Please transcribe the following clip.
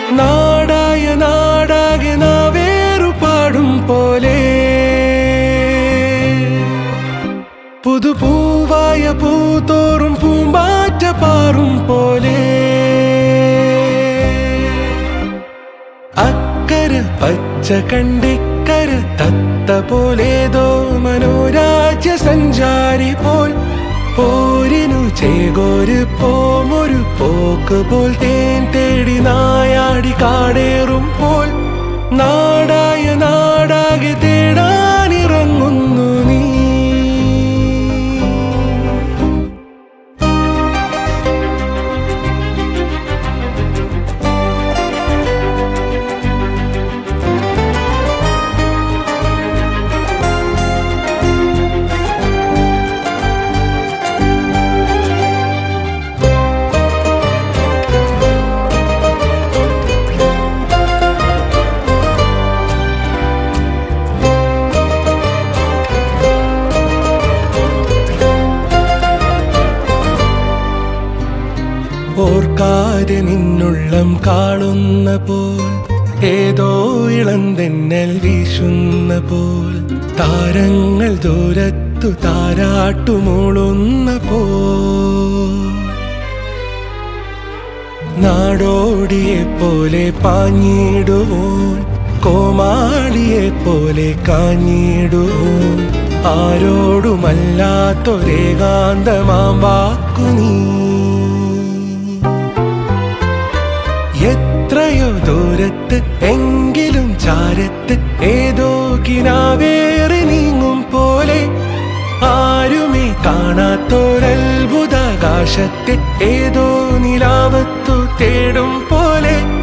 നാടായ നാടാകെ നാവേറുപാടും പോലെ പുതുപൂവായ പൂത്തോറും പൂമ്പാറ്റ പാറും പോലെ അക്കര പച്ച കണ്ടിക്കര തത്ത പോലേതോ മനോരാജ്യ സഞ്ചാരി പോൽ പോരിനു ചേകോര് പോമൊരു പോക്ക് പോൽ തേൻ തേടി നായാടി കാടേറും പോൽ നാടായ നാടാകെ തേടാനിറങ്ങുന്നു നീ ഓർക്കാതെ നിന്നുള്ളം കാണുന്ന പോൽ ഏതോ ഇളന്തെന്നൽ വീശുന്ന പോൽ താരങ്ങൾ ദൂരത്തു താരാട്ടുമൂളുന്ന പോൽ നാടോടിയെ പോലെ പാഞ്ഞിടുവോൻ കോമാളിയെ പോലെ കാഞ്ഞിടുവോൻ ആരോടുമല്ലാത്തൊരേകാന്തമാം വാക്കു നീ എത്രയോ ദൂരത്ത് എങ്കിലും ചാരത്ത് ഏതോ കിനാവേറി നീങ്ങും പോലെ ആരുമേ കാണാത്തൊരത്ഭുതാകാശത്തെ ഏതോ നിലാവത്തു തേടും പോലെ